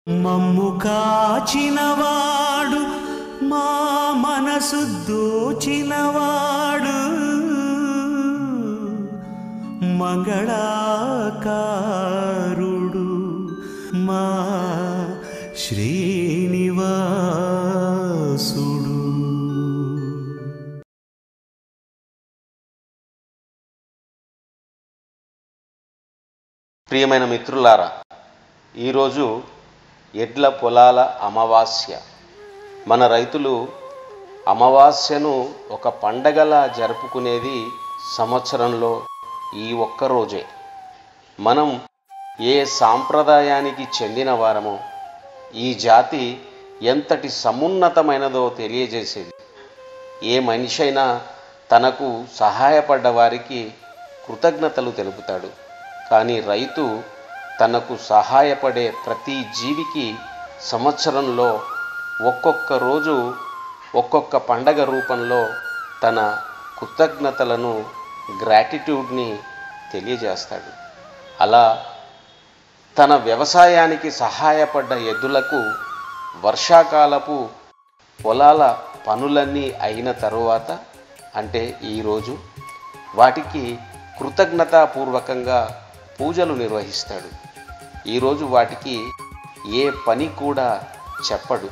మమ్ము కాచినవాడు మా మనసు దోచినవాడు మంగళాకారుడు మా శ్రీనివాసుడు ప్రియమైన మిత్రులారా ఈరోజు ఎడ్ల పొలాల అమావాస్య మన రైతులు అమావాస్యను ఒక పండగలా జరుపుకునేది సంవత్సరంలో ఈ ఒక్క రోజే మనం ఏ సాంప్రదాయానికి చెందిన వారమో ఈ జాతి ఎంతటి సమున్నతమైనదో తెలియజేసేది ఏ మనిషి అయినా తనకు సహాయపడ్డ వారికి కృతజ్ఞతలు తెలుపుతాడు కానీ రైతు తనకు సహాయపడే ప్రతి జీవికి సంవత్సరంలో ఒక్కొక్క రోజు ఒక్కొక్క పండగ రూపంలో తన కృతజ్ఞతలను గ్రాటిట్యూడ్ని తెలియజేస్తాడు అలా తన వ్యవసాయానికి సహాయపడ్డ ఎద్దులకు వర్షాకాలపు పొలాల పనులన్నీ అయిన తరువాత అంటే ఈరోజు వాటికి కృతజ్ఞతాపూర్వకంగా పూజలు నిర్వహిస్తాడు ఈరోజు వాటికి ఏ పని కూడా చెప్పడు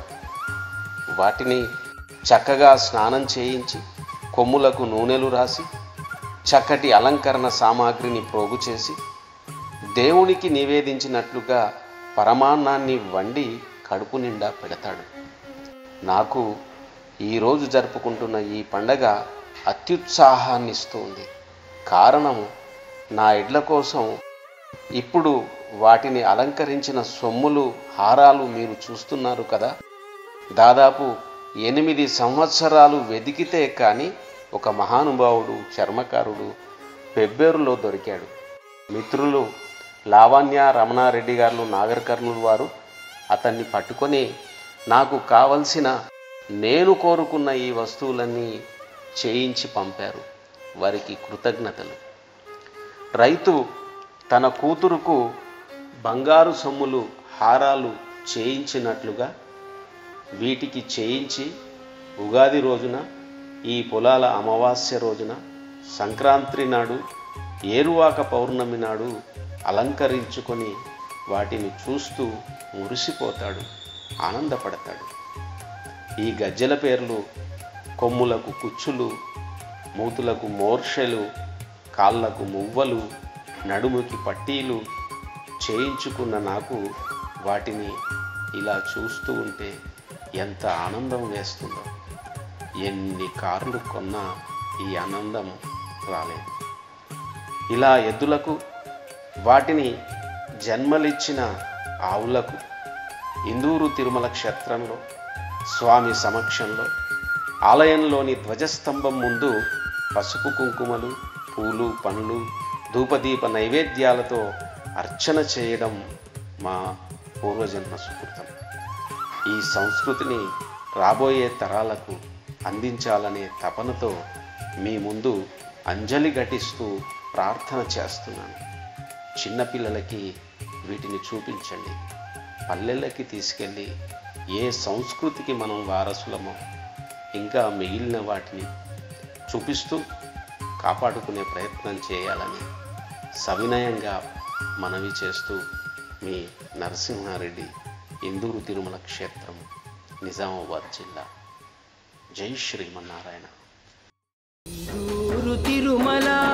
వాటిని చక్కగా స్నానం చేయించి కొమ్ములకు నూనెలు రాసి చక్కటి అలంకరణ సామాగ్రిని ప్రోగు చేసి దేవునికి నివేదించినట్లుగా పరమాన్నాన్ని వండి కడుపు నిండా పెడతాడు నాకు ఈరోజు జరుపుకుంటున్న ఈ పండగ అత్యుత్సాహాన్ని ఇస్తుంది కారణం నా ఎడ్ల కోసం ఇప్పుడు వాటిని అలంకరించిన సొమ్ములు హారాలు మీరు చూస్తున్నారు కదా దాదాపు ఎనిమిది సంవత్సరాలు వెదికితే కానీ ఒక మహానుభావుడు చర్మకారుడు పెబ్బేరులో దొరికాడు మిత్రులు లావణ్య రమణారెడ్డి గారు నాగర్ కర్నూలు వారు అతన్ని పట్టుకొని నాకు కావలసిన నేను కోరుకున్న ఈ వస్తువులన్నీ చేయించి పంపారు వారికి కృతజ్ఞతలు రైతు తన కూతురుకు బంగారు సొమ్ములు హారాలు చేయించినట్లుగా వీటికి చేయించి ఉగాది రోజున ఈ పొలాల అమావాస్య రోజున సంక్రాంతి నాడు ఏరువాక పౌర్ణమి నాడు అలంకరించుకొని వాటిని చూస్తూ మురిసిపోతాడు ఆనందపడతాడు ఈ గజ్జెల పేర్లు కొమ్ములకు కుచ్చులు మూతులకు మోర్షెలు కాళ్ళకు మువ్వలు నడుముకి పట్టీలు చేయించుకున్న నాకు వాటిని ఇలా చూస్తూ ఉంటే ఎంత ఆనందం వేస్తుందో ఎన్ని కార్లు కొన్నా ఈ ఆనందం రాలేదు ఇలా ఎద్దులకు వాటిని జన్మలిచ్చిన ఆవులకు ఇందూరు తిరుమల క్షేత్రంలో స్వామి సమక్షంలో ఆలయంలోని ధ్వజస్తంభం ముందు పసుపు కుంకుమలు పూలు పండ్లు ధూపదీప నైవేద్యాలతో అర్చన చేయడం మా పూర్వజన్మ సుకృతం ఈ సంస్కృతిని రాబోయే తరాలకు అందించాలనే తపనతో మీ ముందు అంజలి ఘటిస్తూ ప్రార్థన చేస్తున్నాను చిన్నపిల్లలకి వీటిని చూపించండి పల్లెళ్ళకి తీసుకెళ్ళి ఏ సంస్కృతికి మనం వారసులమో ఇంకా మిగిలిన వాటిని చూపిస్తూ కాపాడుకునే ప్రయత్నం చేయాలని సవినయంగా మనవి చేస్తూ మీ నరసింహారెడ్డి ఇందూరు తిరుమల క్షేత్రం నిజామాబాద్ జిల్లా జై శ్రీమన్నారాయణ ఊరు తిరుమల